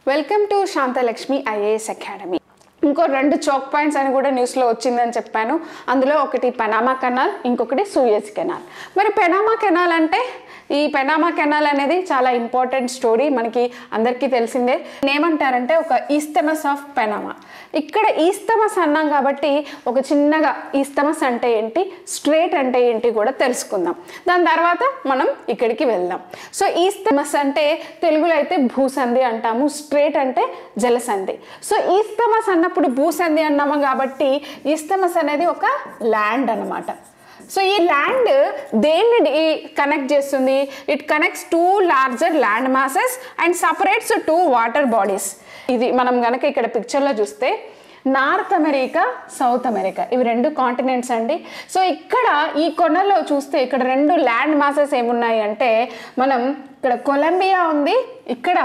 welcome to Shanthalakshmi IAS academy ఇంకో రెండు Chowk points అని కూడా న్యూస్లో వచ్చిందని చెప్పాను అందులో ఒకటి పెనామా కెనాల్ ఇంకొకటి సూయజ్ కెనాల్ మరి పెనామా కెనాల్ అంటే ఈ పెనామా కెనాల్ అనేది చాలా ఇంపార్టెంట్ స్టోరీ మనకి అందరికీ తెలిసిందే ఏమంటారంటే ఒక ఈస్తమస్ ఆఫ్ పెనామా ఇక్కడ ఈస్తమస్ అన్నాం కాబట్టి ఒక చిన్నగా ఈస్తమస్ అంటే ఏంటి స్ట్రేట్ అంటే ఏంటి కూడా తెలుసుకుందాం దాని తర్వాత మనం ఇక్కడికి వెళ్దాం సో ఈస్తమస్ అంటే తెలుగులో అయితే భూసంధి అంటాము స్ట్రేట్ అంటే జలసంధి సో ఈస్తమస్ అన్నప్పుడు భూసంధి అన్నాము కాబట్టి ఈస్తమస్ అనేది ఒక ల్యాండ్ అన్నమాట సో ఈ ల్యాండ్ దేన్ని కనెక్ట్ చేస్తుంది it connects two larger land masses and separates two water bodies ఇది మనం గనక ఇక్కడ పిక్చర్లో చూస్తే నార్త్ అమెరికా సౌత్ అమెరికా ఇవి రెండు కాంటినెంట్స్ అండి సో ఇక్కడ ఈ కొనలో చూస్తే ఇక్కడ రెండు ల్యాండ్ మాసెస్ ఏమున్నాయి అంటే మనం ఇక్కడ కొలంబియా ఉంది ఇక్కడ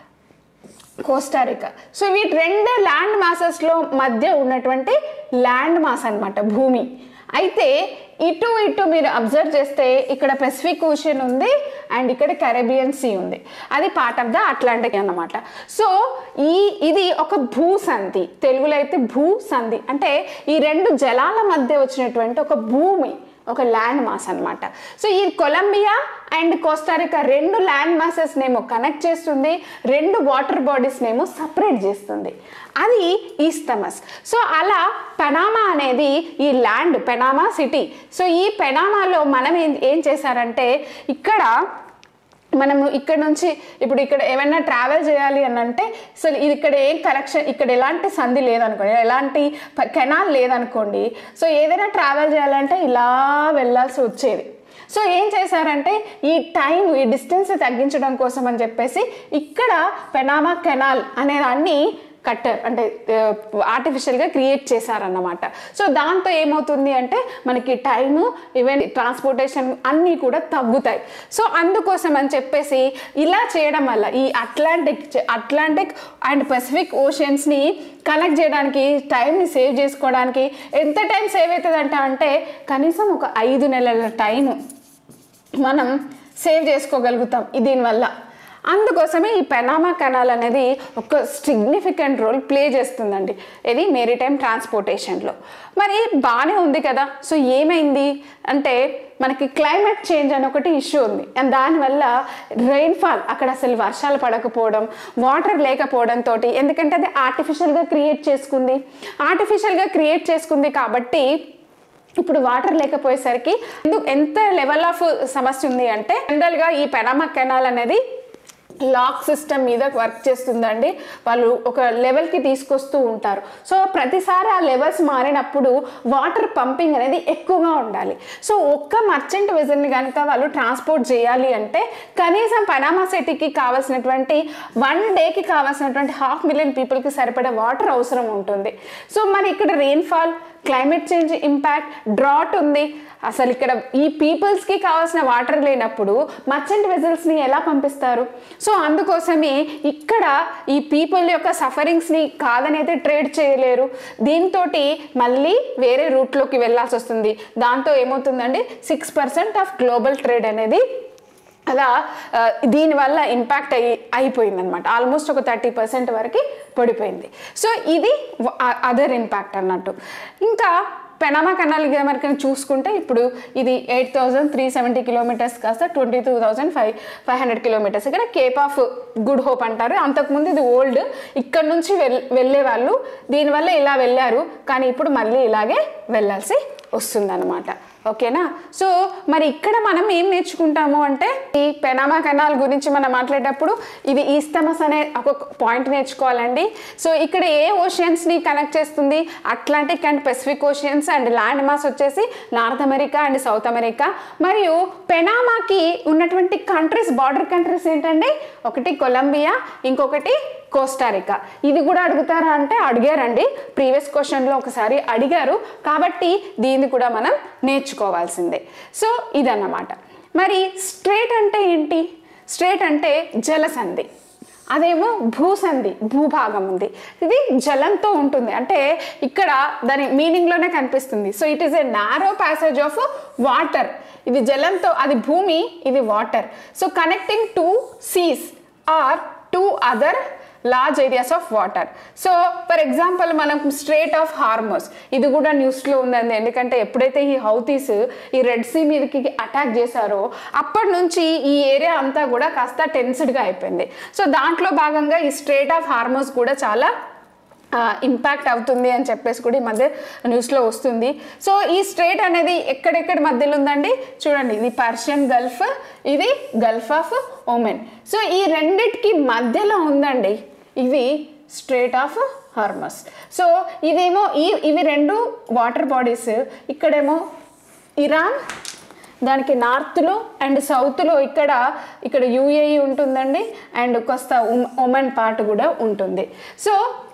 కోస్టారికా సో వీటి రెండు ల్యాండ్ మాసెస్లో మధ్య ఉన్నటువంటి ల్యాండ్ మాస్ అన్నమాట భూమి అయితే ఇటు ఇటు మీరు అబ్జర్వ్ చేస్తే ఇక్కడ పెసిఫిక్ ఓషన్ ఉంది అండ్ ఇక్కడ కరేబియన్ సీ ఉంది అది పార్ట్ ఆఫ్ ద అట్లాంటిక్ అన్నమాట సో ఈ ఇది ఒక భూసంధి తెలుగులో అయితే భూసంధి అంటే ఈ రెండు జలాల మధ్య వచ్చినటువంటి ఒక భూమి ఒక ల్యాండ్ మాస్ అన్నమాట సో ఈ కొలంబియా అండ్ కోస్టారికా రెండు ల్యాండ్ మాసెస్ నేమో కనెక్ట్ చేస్తుంది రెండు వాటర్ బాడీస్ నేమో సపరేట్ చేస్తుంది అది ఈస్తమస్ సో అలా పెనామా అనేది ఈ ల్యాండ్ పెనామా సిటీ సో ఈ పెనామాలో మనం ఏం ఏం చేశారంటే ఇక్కడ మనము ఇక్కడ నుంచి ఇప్పుడు ఇక్కడ ఏమైనా ట్రావెల్ చేయాలి అని అంటే అసలు ఇది ఇక్కడ ఏం కనెక్షన్ ఇక్కడ ఎలాంటి సంధి లేదనుకోండి ఎలాంటి కెనాల్ లేదనుకోండి సో ఏదైనా ట్రావెల్ చేయాలంటే ఇలా వెళ్ళాల్సి వచ్చేది సో ఏం చేశారంటే ఈ టైం ఈ డిస్టెన్స్ తగ్గించడం కోసం అని చెప్పేసి ఇక్కడ పెనామా కెనాల్ అనే దాన్ని కట్టర్ అంటే ఆర్టిఫిషియల్గా క్రియేట్ చేశారన్నమాట సో దాంతో ఏమవుతుంది అంటే మనకి టైము ఈవెన్ ట్రాన్స్పోర్టేషన్ అన్నీ కూడా తగ్గుతాయి సో అందుకోసం అని చెప్పేసి ఇలా చేయడం వల్ల ఈ అట్లాంటిక్ అట్లాంటిక్ అండ్ పసిఫిక్ ఓషన్స్ని కనెక్ట్ చేయడానికి టైంని సేవ్ చేసుకోవడానికి ఎంత టైం సేవ్ అవుతుంది అంటే కనీసం ఒక ఐదు నెలల టైము మనం సేవ్ చేసుకోగలుగుతాం దీనివల్ల అందుకోసమే ఈ పెనామా కెనాల్ అనేది ఒక సిగ్నిఫికెంట్ రోల్ ప్లే చేస్తుందండి ఇది మెరిటైమ్ ట్రాన్స్పోర్టేషన్లో మరి బాగానే ఉంది కదా సో ఏమైంది అంటే మనకి క్లైమేట్ చేంజ్ అని ఒకటి ఇష్యూ ఉంది అండ్ దానివల్ల రెయిన్ఫాల్ అక్కడ అసలు వర్షాలు పడకపోవడం వాటర్ లేకపోవడంతో ఎందుకంటే అది ఆర్టిఫిషియల్గా క్రియేట్ చేసుకుంది ఆర్టిఫిషియల్గా క్రియేట్ చేసుకుంది కాబట్టి ఇప్పుడు వాటర్ లేకపోయేసరికి ఎందుకు ఎంత లెవెల్ ఆఫ్ సమస్య ఉంది అంటే జనరల్గా ఈ పెనామా కెనాల్ అనేది లాక్ సిస్టమ్ మీద వర్క్ చేస్తుందండి వాళ్ళు ఒక లెవెల్కి తీసుకొస్తూ ఉంటారు సో ప్రతిసారి ఆ లెవెల్స్ మారినప్పుడు వాటర్ పంపింగ్ అనేది ఎక్కువగా ఉండాలి సో ఒక్క మర్చెంట్ వెజల్ని కనుక వాళ్ళు ట్రాన్స్పోర్ట్ చేయాలి అంటే కనీసం పనామా సిటీకి కావాల్సినటువంటి వన్ డేకి కావాల్సినటువంటి హాఫ్ మిలియన్ పీపుల్కి సరిపడే వాటర్ అవసరం ఉంటుంది సో మరి ఇక్కడ rainfall climate change impact drought ఉంది అసలు ఇక్కడ ఈ పీపుల్స్కి కావాల్సిన వాటర్ లేనప్పుడు మర్చెంట్ వెజల్స్ని ఎలా పంపిస్తారు సో అందుకోసమే ఇక్కడ ఈ పీపుల్ యొక్క సఫరింగ్స్ని కాదనైతే ట్రేడ్ చేయలేరు దీంతో మళ్ళీ వేరే రూట్లోకి వెళ్ళాల్సి వస్తుంది దాంతో ఏమవుతుందండి six percent of global trade అనేది అలా దీనివల్ల ఇంపాక్ట్ అయ్యి అయిపోయింది అనమాట ఆల్మోస్ట్ ఒక థర్టీ పర్సెంట్ వరకు పడిపోయింది సో ఇది అదర్ ఇంపాక్ట్ అన్నట్టు ఇంకా పెనామా కెనాల్ మనకి చూసుకుంటే ఇప్పుడు ఇది eight thousand three seventy kilometres కాస్త twenty two thousand five five hundred kilometres ఇక్కడ కేప్ ఆఫ్ గుడ్ హోప్ అంటారు అంతకుముందు ఇది ఓల్డ్ ఇక్కడ నుంచి వెల్ వెళ్ళే వాళ్ళు దీనివల్ల ఇలా వెళ్ళారు కానీ ఇప్పుడు మళ్ళీ ఇలాగే వెళ్ళాల్సి వస్తుందన్నమాట ఓకేనా సో మరి ఇక్కడ మనం ఏం నేర్చుకుంటాము అంటే ఈ పెనామా కెనాల్ గురించి మనం మాట్లాడేటప్పుడు ఇది ఈస్తమస్ అనే ఒక పాయింట్ నేర్చుకోవాలండి సో ఇక్కడ ఏ ఓషియన్స్ని కనెక్ట్ చేస్తుంది Atlantic and Pacific oceans and land mass వచ్చేసి North America and South America మరియు పెనామాకి ఉన్నటువంటి కంట్రీస్ బార్డర్ కంట్రీస్ ఏంటండి ఒకటి కొలంబియా ఇంకొకటి కోస్టారికా ఇది కూడా అడుగుతారా అంటే అడిగారండి ప్రీవియస్ క్వశ్చన్లో ఒకసారి అడిగారు కాబట్టి దీన్ని కూడా మనం నేర్చుకోవాల్సిందే సో ఇదన్నమాట మరి స్ట్రేట్ అంటే ఏంటి స్ట్రేట్ అంటే జలసంధి అదేమో భూసంధి భూభాగం ఉంది ఇది జలంతో ఉంటుంది అంటే ఇక్కడ దాని మీనింగ్లోనే కనిపిస్తుంది so it is a narrow passage of water ఇది జలంతో అది భూమి ఇది water so connecting two seas or two other large areas of water so for example మనం స్ట్రేట్ ఆఫ్ హార్మోస్ ఇది కూడా న్యూస్లో ఉందండి ఎందుకంటే ఎప్పుడైతే ఈ హౌతీస్ ఈ రెడ్ సీ మీదకి అటాక్ చేశారో అప్పటి నుంచి ఈ ఏరియా అంతా కూడా కాస్త టెన్స్డ్గా అయిపోయింది సో దాంట్లో భాగంగా ఈ స్ట్రేట్ ఆఫ్ హార్మోస్ కూడా చాలా ఇంపాక్ట్ అవుతుంది అని చెప్పేసి కూడా ఈ మధ్య న్యూస్లో వస్తుంది సో ఈ స్ట్రేట్ అనేది ఎక్కడెక్కడ మధ్యలో ఉందండి చూడండి ఇది పర్షియన్ గల్ఫ్ ఇది గల్ఫ్ ఆఫ్ ఓమెన్ సో ఈ రెండిటికి మధ్యలో ఉందండి ఇవి స్ట్రేట్ ఆఫ్ హార్మస్ సో ఇదేమో ఈ ఇవి రెండు వాటర్ బాడీస్ ఇక్కడేమో ఇరాన్ దానికి నార్త్లో అండ్ సౌత్లో ఇక్కడ ఇక్కడ యూఏఈ ఉంటుందండి అండ్ కొస్త ఒమన్ పార్ట్ కూడా ఉంటుంది సో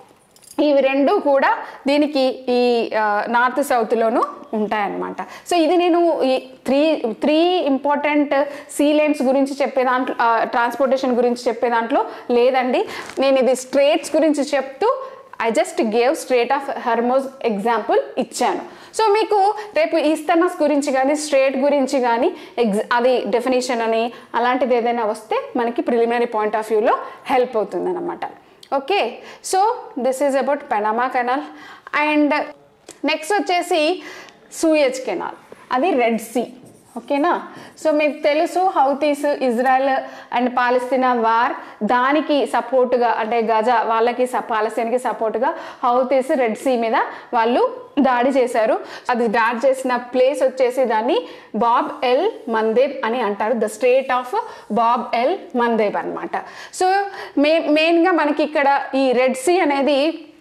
ఇవి రెండు కూడా దీనికి ఈ ఆ, నార్త్ సౌత్లోనూ ఉంటాయన్నమాట సో ఇది నేను ఈ three three important sea lines గురించి చెప్పే దాంట్లో ట్రాన్స్పోర్టేషన్ గురించి చెప్పే దాంట్లో లేదండి నేను ఇది స్ట్రేట్స్ గురించి చెప్తూ I just gave strait of Hormuz example ఇచ్చాను సో మీకు రేపు ఈస్తమస్ గురించి కానీ స్ట్రేట్ గురించి కానీ ఎగ్జ్ అది డెఫినేషన్ అని అలాంటిది ఏదైనా వస్తే మనకి ప్రిలిమినరీ పాయింట్ ఆఫ్ వ్యూలో హెల్ప్ అవుతుంది అనమాట okay so this is about Panama canal and next వచ్చేసి సూయజ్ కెనాల్ అది రెడ్ సీ ఓకేనా సో మీకు తెలుసు Houthis Israel and Palestine war దానికి సపోర్ట్గా అంటే గజా వాళ్ళకి స- పాలస్తీన్కి సపోర్ట్గా హౌతీస్ రెడ్ సీ మీద వాళ్ళు దాడి చేశారు అది దాడి చేసిన ప్లేస్ వచ్చేసి దాన్ని బాబ్ ఎల్ మందేబ్ అని అంటారు the strait of Bab el Mandeb అన్నమాట సో మే మెయిన్గా మనకి ఇక్కడ ఈ రెడ్ సీ అనేది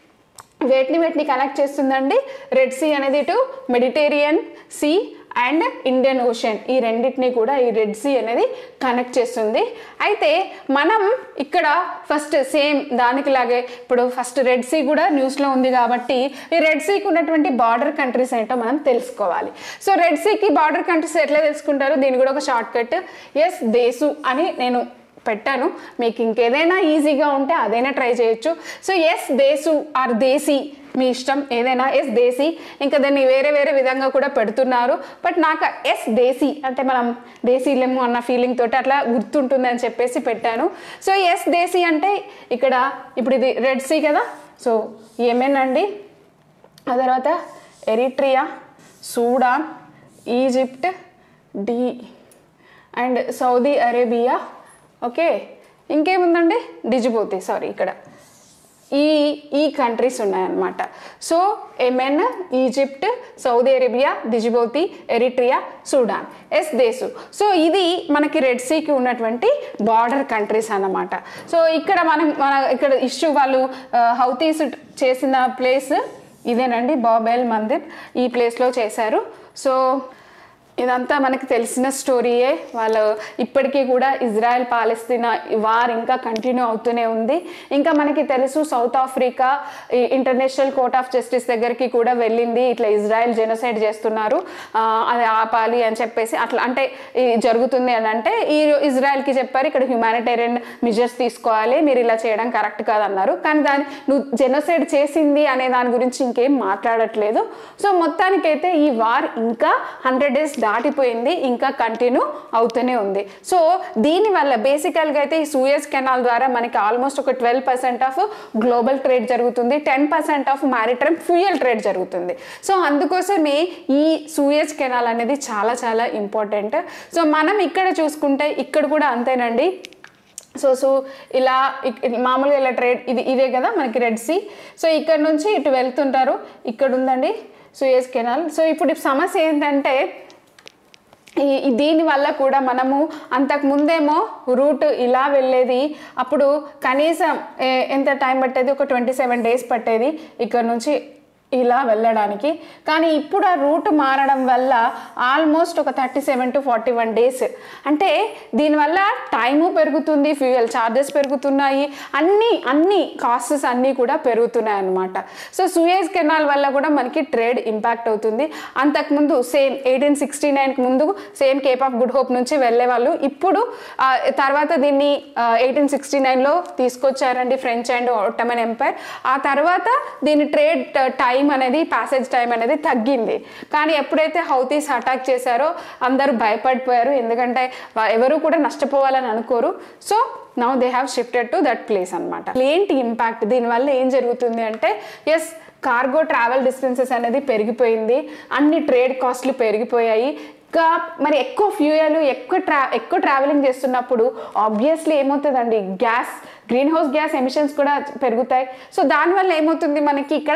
వేటిని వేటిని కనెక్ట్ చేస్తుందండి రెడ్ సీ అనేది ఇటు Mediterranean Sea and Indian Ocean ఈ రెండింటిని కూడా ఈ రెడ్ సీ అనేది కనెక్ట్ చేస్తుంది అయితే మనం ఇక్కడ ఫస్ట్ సేమ్ దానికి లాగే ఇప్పుడు ఫస్ట్ రెడ్ సీ కూడా న్యూస్లో ఉంది కాబట్టి ఈ రెడ్ సీకి ఉన్నటువంటి బార్డర్ కంట్రీస్ ఏంటో మనం తెలుసుకోవాలి సో రెడ్ సీకి బార్డర్ కంట్రీస్ ఎట్లా తెలుసుకుంటారు దీని కూడా ఒక షార్ట్ కట్ ఎస్ దేశు అని నేను పెట్టాను మీకు ఇంకేదైనా ఈజీగా ఉంటే అదైనా ట్రై చేయొచ్చు సో ఎస్ దేశు ఆర్ దేశీ మీ ఇష్టం ఏదైనా ఎస్ దేశీ ఇంకా దాన్ని వేరే వేరే విధంగా కూడా పెడుతున్నారు బట్ నాకు ఎస్ దేశీ అంటే మనం దేశీలేము అన్న ఫీలింగ్ తోటి అట్లా గుర్తుంటుంది అని చెప్పేసి పెట్టాను సో ఎస్ దేశీ అంటే ఇక్కడ ఇప్పుడు ఇది రెడ్ సీ కదా సో ఏమేనండి ఆ తర్వాత Eritrea Sudan Egypt D and Saudi Arabia okay ఇంకేముందండి డిజిబోతి సారీ ఇక్కడ ఈ ఈ కంట్రీస్ ఉన్నాయన్నమాట so Yemen Egypt Saudi Arabia Djibouti Eritrea Sudan S దేశు సో ఇది మనకి రెడ్ సీకి ఉన్నటువంటి బార్డర్ కంట్రీస్ అన్నమాట సో ఇక్కడ మనం మన ఇక్కడ ఇష్యూ వాళ్ళు హౌతీస్ చేసిన ప్లేస్ ఇదేనండి బాబెల్ మందిర్ ఈ ప్లేస్లో చేశారు సో ఇదంతా మనకి తెలిసిన స్టోరీయే వాళ్ళు ఇప్పటికీ కూడా ఇజ్రాయెల్ పాలస్తీనా వార్ ఇంకా కంటిన్యూ అవుతూనే ఉంది ఇంకా మనకి తెలుసు సౌత్ ఆఫ్రికా ఈ ఇంటర్నేషనల్ కోర్ట్ ఆఫ్ జస్టిస్ దగ్గరికి కూడా వెళ్ళింది ఇట్లా ఇజ్రాయెల్ జెనోసైడ్ చేస్తున్నారు ఆ, అది ఆపాలి అని చెప్పేసి అట్లా అంటే ఈ జరుగుతుంది అని అంటే ఈ ఇజ్రాయెల్కి చెప్పారు ఇక్కడ హ్యుమానిటేరియన్ మెజర్స్ తీసుకోవాలి మీరు ఇలా చేయడం కరెక్ట్ కాదన్నారు కానీ దాని నువ్వు జెనోసైడ్ చేసింది అనే దాని గురించి ఇంకేం మాట్లాడట్లేదు సో మొత్తానికైతే ఈ వార్ ఇంకా హండ్రెడ్ డేస్ దాటిపోయింది ఇంకా కంటిన్యూ అవుతూనే ఉంది సో దీనివల్ల బేసికల్గా అయితే ఈ సూయస్ కెనాల్ ద్వారా మనకి ఆల్మోస్ట్ ఒక twelve percent of global trade జరుగుతుంది ten percent of maritime fuel trade జరుగుతుంది సో అందుకోసమే ఈ సూయస్ కెనాల్ అనేది చాలా చాలా ఇంపార్టెంట్ సో మనం ఇక్కడ చూసుకుంటే ఇక్కడ కూడా అంతేనండి సో సో ఇలా ఇక్- మామూలుగా ఇలా ట్రేడ్ ఇది ఇదే కదా మనకి రెడ్ సీ సో ఇక్కడ నుంచి ఇటు వెళ్తుంటారు ఇక్కడ ఉందండి సూయస్ కెనాల్ సో ఇప్పుడు ఈ సమస్య ఏంటంటే ఈ ఈ దీని వల్ల కూడా మనము అంతకు ముందేమో రూట్ ఇలా వెళ్ళేది అప్పుడు కనీసం ఏ- ఎంత టైం పట్టేది ఒక ట్వంటీ సెవెన్ డేస్ పట్టేది ఇక్కడ నుంచి ఇలా వెళ్ళడానికి కానీ ఇప్పుడు ఆ రూట్ మారడం వల్ల ఆల్మోస్ట్ ఒక thirty seven to forty one days అంటే దీనివల్ల టైము పెరుగుతుంది ఫ్యూయల్ ఛార్జెస్ పెరుగుతున్నాయి అన్నీ అన్ని కాస్ట్స్ అన్నీ కూడా పెరుగుతున్నాయి అన్నమాట సో సూయేజ్ కెనాల్ వల్ల కూడా మనకి ట్రేడ్ ఇంపాక్ట్ అవుతుంది అంతకుముందు సేమ్ ఎయిటీన్ సిక్స్టీ నైన్కి ముందు same Cape of Good Hope నుంచి వెళ్ళే వాళ్ళు ఇప్పుడు ఆ, తర్వాత దీన్ని ఎయిటీన్ సిక్స్టీ నైన్లో తీసుకొచ్చారండి ఫ్రెంచ్ అండ్ ఒట్టమన్ ఎంపైర్ ఆ తర్వాత దీని ట్రేడ్ టైం టైం అనేది ప్యాసేజ్ టైం అనేది తగ్గింది కానీ ఎప్పుడైతే హౌతీస్ అటాక్ చేశారో అందరూ భయపడిపోయారు ఎందుకంటే వా- ఎవరు కూడా నష్టపోవాలని అనుకోరు so now they have shifted to that place అనమాట ఏంటి ఇంపాక్ట్ దీనివల్ల ఏం జరుగుతుంది అంటే ఎస్ కార్గో ట్రావెల్ డిస్టెన్సెస్ అనేది పెరిగిపోయింది అన్ని ట్రేడ్ కాస్ట్లు పెరిగిపోయాయి ఇంకా మరి ఎక్కువ ఫ్యూయల్ ఎక్కువ ట్రా ఎక్కువ ట్రావెలింగ్ చేస్తున్నప్పుడు ఆబ్వియస్లీ ఏమవుతుందండి gas greenhouse gas emissions కూడా పెరుగుతాయి సో దానివల్ల ఏమవుతుంది మనకి ఇక్కడ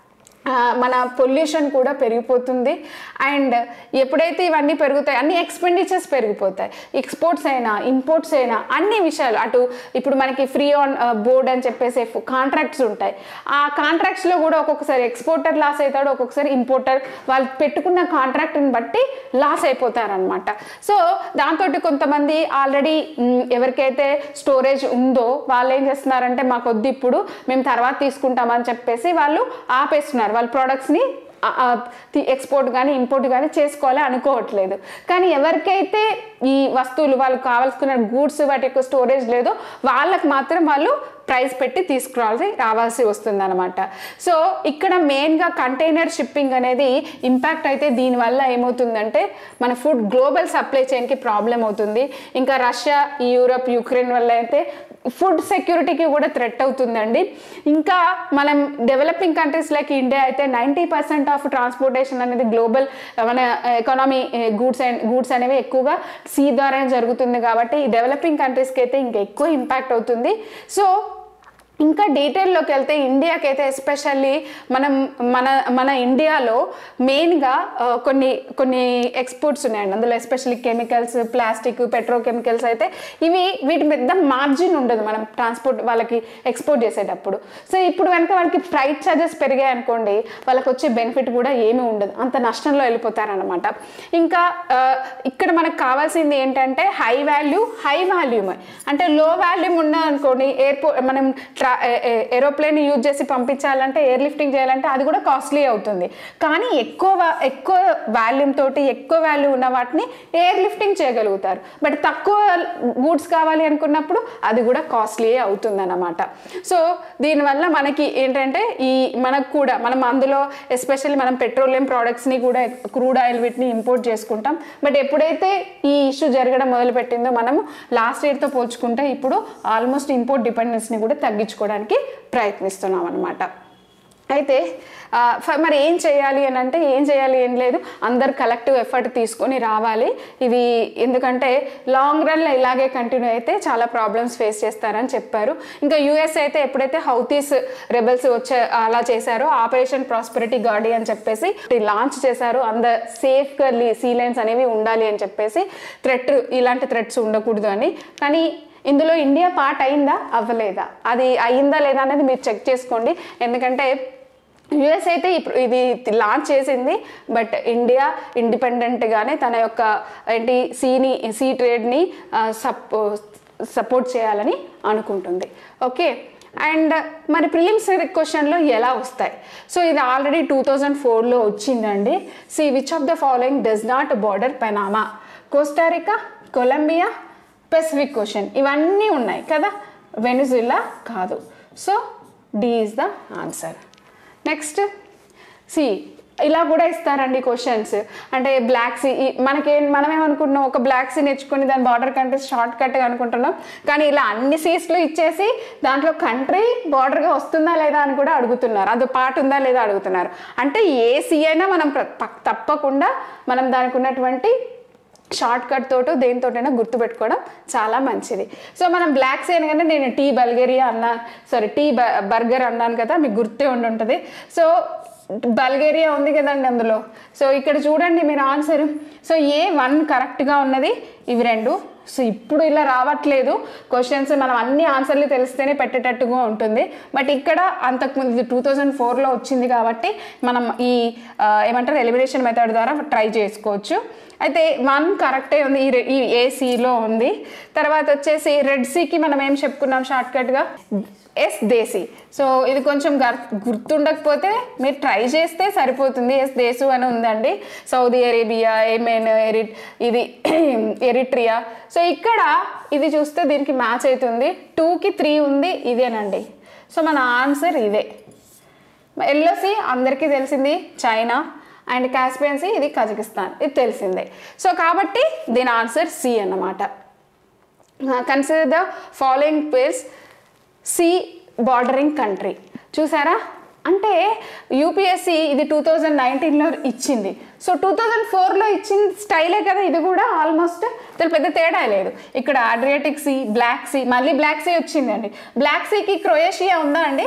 ఆ, మన పొల్యూషన్ కూడా పెరిగిపోతుంది అండ్ ఎప్పుడైతే ఇవన్నీ పెరుగుతాయి అన్ని ఎక్స్పెండిచర్స్ పెరిగిపోతాయి ఎక్స్పోర్ట్స్ అయినా ఇంపోర్ట్స్ అయినా అన్ని విషయాలు అటు ఇప్పుడు మనకి ఫ్రీ ఆన్ బోర్డ్ అని చెప్పేసి కాంట్రాక్ట్స్ ఉంటాయి ఆ కాంట్రాక్ట్స్లో కూడా ఒక్కొక్కసారి ఎక్స్పోర్టర్ లాస్ అవుతాడు ఒక్కొక్కసారి ఇంపోర్టర్ వాళ్ళు పెట్టుకున్న కాంట్రాక్ట్ని బట్టి లాస్ అయిపోతారనమాట సో దాంతో కొంతమంది ఆల్రెడీ ఎవరికైతే స్టోరేజ్ ఉందో వాళ్ళు ఏం చేస్తున్నారంటే మాకు వద్దు ఇప్పుడు మేము తర్వాత తీసుకుంటామని చెప్పేసి వాళ్ళు ఆపేస్తున్నారు వాళ్ళ ప్రోడక్ట్స్ని ఎక్స్పోర్ట్ కానీ ఇంపోర్ట్ కానీ చేసుకోవాలి అనుకోవట్లేదు కానీ ఎవరికైతే ఈ వస్తువులు వాళ్ళకి కావాల్సిన గూడ్స్ వాటి యొక్క స్టోరేజ్ లేదో వాళ్ళకి మాత్రం వాళ్ళు ప్రైస్ పెట్టి తీసుకురావాల్సి రావాల్సి వస్తుంది అనమాట సో ఇక్కడ మెయిన్గా కంటైనర్ షిప్పింగ్ అనేది ఇంపాక్ట్ అయితే దీనివల్ల ఏమవుతుందంటే మన ఫుడ్ గ్లోబల్ సప్లై చైన్కి ప్రాబ్లం అవుతుంది ఇంకా రష్యా ఈ యూరప్ యుక్రెయిన్ వల్ల అయితే ఫుడ్ సెక్యూరిటీకి కూడా థ్రెట్ అవుతుందండి ఇంకా మనం డెవలపింగ్ కంట్రీస్ లైక్ ఇండియా అయితే నైంటీ పర్సెంట్ ఆఫ్ ట్రాన్స్పోర్టేషన్ అనేది గ్లోబల్ మన ఎకానమీ గూడ్స్ అండ్ గూడ్స్ అనేవి ఎక్కువగా సీ ద్వారా జరుగుతుంది కాబట్టి ఈ డెవలపింగ్ కంట్రీస్కి అయితే ఇంకా ఎక్కువ ఇంపాక్ట్ అవుతుంది సో ఇంకా డీటెయిల్లోకి వెళ్తే ఇండియాకి అయితే ఎస్పెషల్లీ మనం మన మన ఇండియాలో మెయిన్గా ఆ, కొన్ని కొన్ని ఎక్స్పోర్ట్స్ ఉన్నాయండి అందులో ఎస్పెషల్లీ కెమికల్స్ ప్లాస్టిక్ పెట్రోకెమికల్స్ అయితే ఇవి వీటి పెద్ద మార్జిన్ ఉండదు మనం ట్రాన్స్పోర్ట్ వాళ్ళకి ఎక్స్పోర్ట్ చేసేటప్పుడు సో ఇప్పుడు కనుక వాళ్ళకి ఫ్రైట్ ఛార్జెస్ పెరిగాయి అనుకోండి వాళ్ళకి వచ్చే బెనిఫిట్ కూడా ఏమీ ఉండదు అంత నష్టంలో వెళ్ళిపోతారనమాట ఇంకా ఆ, ఇక్కడ మనకు కావాల్సింది ఏంటంటే హై వాల్యూ హై వాల్యూమ్ అంటే లో వాల్యూమ్ ఉన్న అనుకోండి ఎయిర్పోర్ట్ మనం ట్రా ఏరోప్లేన్ యూజ్ చేసి పంపించాలంటే ఎయిర్ లిఫ్టింగ్ చేయాలంటే అది కూడా కాస్ట్లీ అవుతుంది కానీ ఎక్కువ వా- ఎక్కువ వాల్యూమ్ తోటి ఎక్కువ వాల్యూ ఉన్న వాటిని ఎయిర్ లిఫ్టింగ్ చేయగలుగుతారు బట్ తక్కువ గూడ్స్ కావాలి అనుకున్నప్పుడు అది కూడా కాస్ట్లీ అవుతుంది అన్నమాట సో దీనివల్ల మనకి ఏంటంటే ఈ మనకు కూడా మనం అందులో ఎస్పెషల్లీ మనం పెట్రోలియం ప్రోడక్ట్స్ని కూడా క్రూడ్ ఆయిల్ వీటిని ఇంపోర్ట్ చేసుకుంటాం బట్ ఎప్పుడైతే ఈ ఇష్యూ జరగడం మొదలుపెట్టిందో మనము లాస్ట్ ఇయర్తో పోల్చుకుంటే ఇప్పుడు ఆల్మోస్ట్ ఇంపోర్ట్ డిపెండెన్స్ని కూడా తగ్గించుకోవడానికి ప్రయత్నిస్తున్నాం అనమాట అయితే ఆ, ఫ- మరి ఏం చేయాలి అని అంటే ఏం చేయాలి ఏం లేదు అందరు కలెక్టివ్ ఎఫర్ట్ తీసుకొని రావాలి ఇది ఎందుకంటే లాంగ్ రన్లో ఇలాగే కంటిన్యూ అయితే చాలా ప్రాబ్లమ్స్ ఫేస్ చేస్తారని చెప్పారు ఇంకా యుఎస్ అయితే ఎప్పుడైతే హౌతీస్ రెబల్స్ వచ్చే అలా చేశారో ఆపరేషన్ ప్రాస్పెరిటీ గార్డీ అని చెప్పేసి లాంచ్ చేశారు అంద సేఫ్గా సీ లైన్స్ అనేవి ఉండాలి అని చెప్పేసి థ్రెట్ ఇలాంటి థ్రెట్స్ ఉండకూడదు అని కానీ ఇందులో ఇండియా పార్ట్ అయిందా అవ్వలేదా అది అయిందా లేదా అనేది మీరు చెక్ చేసుకోండి ఎందుకంటే యుఎస్ అయితే ఇప్పుడు ఇది లాంచ్ చేసింది బట్ ఇండియా ఇండిపెండెంట్గానే తన యొక్క ఏంటి సీని సీ ట్రేడ్ని సపో సపోర్ట్ చేయాలని అనుకుంటుంది ఓకే అండ్ మరి ప్రిలిమ్స్ క్వశ్చన్లో ఎలా వస్తాయి సో ఇది ఆల్రెడీ టూ థౌజండ్ ఫోర్లో వచ్చిందండి C which of the following does not border Panama Costa Rica Colombia Pacific question ఇవన్నీ ఉన్నాయి కదా వెనుజులా కాదు so D is the answer next C ఇలా కూడా ఇస్తారండి క్వశ్చన్స్ అంటే బ్లాక్ సీ మనకి మనం ఏమనుకుంటున్నాం ఒక బ్లాక్ సీ నేర్చుకుని దాని బార్డర్ కంట్రీస్ షార్ట్ కట్గా అనుకుంటున్నాం కానీ ఇలా అన్ని సీస్లు ఇచ్చేసి దాంట్లో కంట్రీ బార్డర్గా వస్తుందా లేదా అని కూడా అడుగుతున్నారు అది పార్ట్ ఉందా లేదా అడుగుతున్నారు అంటే ఏ సీ అయినా మనం ప్ర- పక్- తప్పకుండా మనం దానికి ఉన్నటువంటి షార్ట్ కట్ తోటో దేనితోటైనా గుర్తుపెట్టుకోవడం చాలా మంచిది సో మనం బ్లాక్ సీ అనగానే నేను టీ బల్గేరియా అన్నా సారీ టీ బర్గర్ అన్నాను కదా మీకు గుర్తే ఉండి ఉంటుంది సో బల్గేరియా ఉంది కదండి అందులో సో ఇక్కడ చూడండి మీరు ఆన్సర్ సో ఏ వన్ కరెక్ట్గా ఉన్నది ఇవి రెండు సో ఇప్పుడు ఇలా రావట్లేదు క్వశ్చన్స్ మనం అన్ని ఆన్సర్లు తెలిస్తేనే పెట్టేటట్టుగా ఉంటుంది బట్ ఇక్కడ అంతకుముందు టూ థౌజండ్ ఫోర్లో వచ్చింది కాబట్టి మనం ఈ ఆ, ఏమంటారు ఎలిమినేషన్ మెథడ్ ద్వారా ట్రై చేసుకోవచ్చు అయితే వన్ కరెక్టే ఉంది ఈ రె- ఈ ఏసీలో ఉంది తర్వాత వచ్చేసి రెడ్ సీకి మనం ఏం చెప్పుకున్నాం షార్ట్కట్గా ఎస్ దేశీ సో ఇది కొంచెం గర్- గుర్తుండకపోతే మీరు ట్రై చేస్తే సరిపోతుంది ఎస్ దేశు అని ఉందండి సౌదీ అరేబియా ఏమెన్ ఎరి ఇది ఎరిట్రియా సో ఇక్కడ ఇది చూస్తే దీనికి మ్యాచ్ అవుతుంది టూకి త్రీ ఉంది ఇదేనండి సో మన ఆన్సర్ ఇదే ఎల్లో సీ అందరికీ తెలిసింది చైనా అండ్ కాస్పియన్ సీ ఇది కజకిస్తాన్ ఇది తెలిసిందే సో కాబట్టి దీని ఆన్సర్ సి అన్నమాట consider the following pairs sea bordering country చూసారా అంటే యూపీఎస్సి ఇది టూ థౌజండ్ నైన్టీన్లో ఇచ్చింది సో టూ థౌజండ్ ఫోర్లో ఇచ్చిన స్టైలే కదా ఇది కూడా ఆల్మోస్ట్ దాని పెద్ద తేడా లేదు ఇక్కడ అడ్రియాటిక్ సీ బ్లాక్ సీ మళ్ళీ బ్లాక్ సీ వచ్చిందండి బ్లాక్ సీకి క్రొయేషియా ఉందా అండి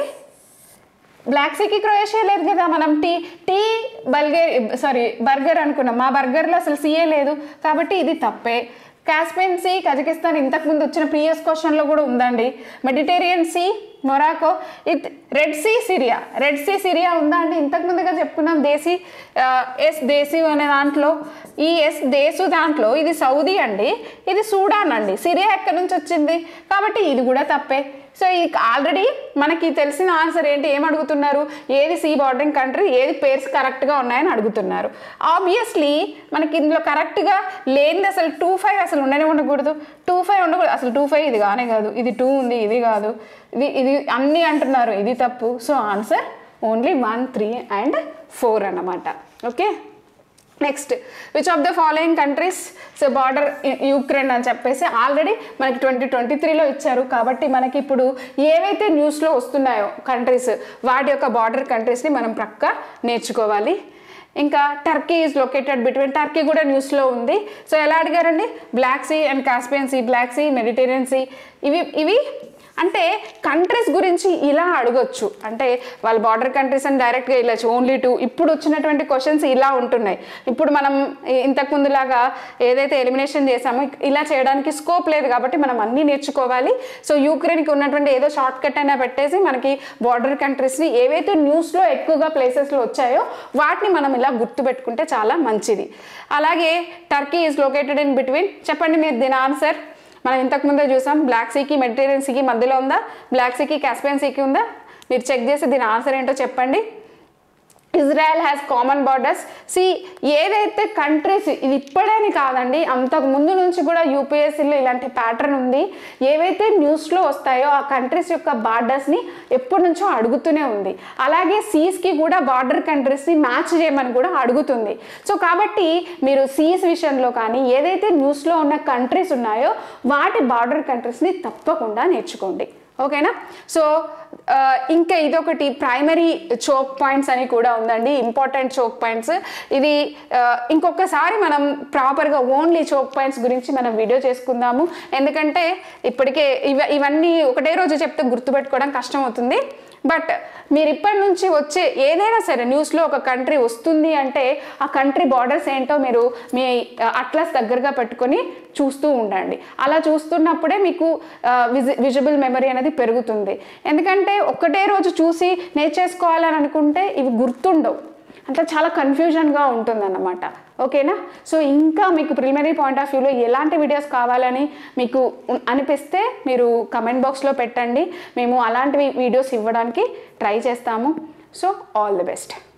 బ్లాక్ సీకి క్రొయేషియా లేదు కదా మనం T T Bulgar sorry burger అనుకున్నాం మా బర్గర్లో అసలు సీఏ లేదు కాబట్టి ఇది తప్పే కాస్పియన్ సీ కజకిస్తాన్ ఇంతకుముందు వచ్చిన ప్రీవియస్ క్వశ్చన్లో కూడా ఉందండి Mediterranean Sea Morocco it Red Sea Syria Red Sea Syria ఉందా అండి ఇంతకు ముందుగా చెప్పుకున్నాం దేశీ ఆ, ఎస్ దేశీ అనే దాంట్లో ఈ ఎస్ దేశు దాంట్లో ఇది సౌదీ అండి ఇది సూడాన్ అండి సిరియా ఎక్కడి నుంచి వచ్చింది కాబట్టి ఇది కూడా తప్పే సో ఈ ఆల్రెడీ మనకి తెలిసిన ఆన్సర్ ఏంటి ఏం అడుగుతున్నారు ఏది సీ బార్డరింగ్ కంట్రీ ఏది పేర్స్ కరెక్ట్గా ఉన్నాయని అడుగుతున్నారు ఆబ్వియస్లీ మనకి ఇందులో కరెక్ట్గా లేనిది అసలు టూ ఫైవ్ అసలు ఉండనే ఉండకూడదు టూ ఫైవ్ ఉండకూడదు అసలు టూ ఫైవ్ ఇది కానే కాదు ఇది టూ ఉంది ఇది కాదు ఇది ఇది అన్నీ అంటున్నారు ఇది తప్పు so answer only one three and four అన్నమాట okay next which of the following countries so border Ukraine అని చెప్పేసి ఆల్రెడీ మనకి ట్వంటీ ట్వంటీ త్రీలో ఇచ్చారు కాబట్టి మనకి ఇప్పుడు ఏవైతే న్యూస్లో వస్తున్నాయో కంట్రీస్ వాటి యొక్క బార్డర్ కంట్రీస్ని మనం ప్రక్క నేర్చుకోవాలి ఇంకా Turkey is located between Turkey కూడా న్యూస్లో ఉంది సో ఎలా అడిగారండి black sea and Caspian sea black sea Mediterranean sea ఇవి ఇవి అంటే కంట్రీస్ గురించి ఇలా అడగొచ్చు అంటే వాళ్ళ బార్డర్ కంట్రీస్ అని డైరెక్ట్గా వెళ్ళచ్చు ఓన్లీ టూ ఇప్పుడు వచ్చినటువంటి క్వశ్చన్స్ ఇలా ఉంటున్నాయి ఇప్పుడు మనం ఇ- ఇంతకు ముందులాగా ఏదైతే ఎలిమినేషన్ చేసామో ఇక్- ఇలా చేయడానికి స్కోప్ లేదు కాబట్టి మనం అన్నీ నేర్చుకోవాలి సో యూక్రెయిన్కి ఉన్నటువంటి ఏదో షార్ట్ కట్ అయినా పెట్టేసి మనకి బార్డర్ కంట్రీస్ని ఏవైతే న్యూస్లో ఎక్కువగా ప్లేసెస్లో వచ్చాయో వాటిని మనం ఇలా గుర్తుపెట్టుకుంటే చాలా మంచిది అలాగే Turkey is located in between చెప్పండి మీరు దీని ఆన్సర్ మనం ఇంతకు ముందే చూసాం బ్లాక్ సీకి మెడిటేరియన్ సీకి మధ్యలో ఉందా బ్లాక్ సీకి కాస్పియన్ సీకి ఉందా మీరు చెక్ చేసి దీని ఆన్సర్ ఏంటో చెప్పండి ఇజ్రాయెల్ హ్యాస్ కామన్ బార్డర్స్ సి ఏదైతే కంట్రీస్ ఇది ఇప్పుడేని కాదండి అంతకు ముందు నుంచి కూడా యూపీఎస్సీలో ఇలాంటి ప్యాటర్న్ ఉంది ఏవైతే న్యూస్లో వస్తాయో ఆ కంట్రీస్ యొక్క బార్డర్స్ని ఎప్పటి నుంచో అడుగుతూనే ఉంది అలాగే సీస్కి కూడా బార్డర్ కంట్రీస్ని మ్యాచ్ చేయమని కూడా అడుగుతుంది సో కాబట్టి మీరు సీస్ విషయంలో కానీ ఏదైతే న్యూస్లో ఉన్న కంట్రీస్ ఉన్నాయో వాటి బార్డర్ కంట్రీస్ని తప్పకుండా నేర్చుకోండి ఓకేనా సో ఆ, ఇంకా ఇదొకటి ప్రైమరీ చోక్ పాయింట్స్ అని కూడా ఉందండి ఇంపార్టెంట్ చోక్ పాయింట్స్ ఇది ఆ, ఇంకొకసారి మనం ప్రాపర్గా ఓన్లీ చోక్ పాయింట్స్ గురించి మనం వీడియో చేసుకుందాము ఎందుకంటే ఇప్పటికే ఇవ ఇవన్నీ ఒకటే రోజు చెప్తే గుర్తుపెట్టుకోవడం కష్టం అవుతుంది బట్ మీరు ఇప్పటి నుంచి వచ్చే ఏదైనా సరే న్యూస్లో ఒక కంట్రీ వస్తుంది అంటే ఆ కంట్రీ బార్డర్స్ ఏంటో మీరు మీ అట్లస్ దగ్గరగా పెట్టుకొని చూస్తూ ఉండండి అలా చూస్తున్నప్పుడే మీకు విజి విజిబుల్ మెమరీ అనేది పెరుగుతుంది ఎందుకంటే ఒకటే రోజు చూసి నేర్చేసుకోవాలని అనుకుంటే ఇవి గుర్తుండవు అంటే చాలా కన్ఫ్యూజన్గా ఉంటుందన్నమాట ఓకేనా సో ఇంకా మీకు ప్రిలిమినరీ పాయింట్ ఆఫ్ వ్యూలో ఎలాంటి వీడియోస్ కావాలని మీకు ఉన్- అనిపిస్తే మీరు కమెంట్ బాక్స్లో పెట్టండి మేము అలాంటివి వీడియోస్ ఇవ్వడానికి ట్రై చేస్తాము సో ఆల్ ది బెస్ట్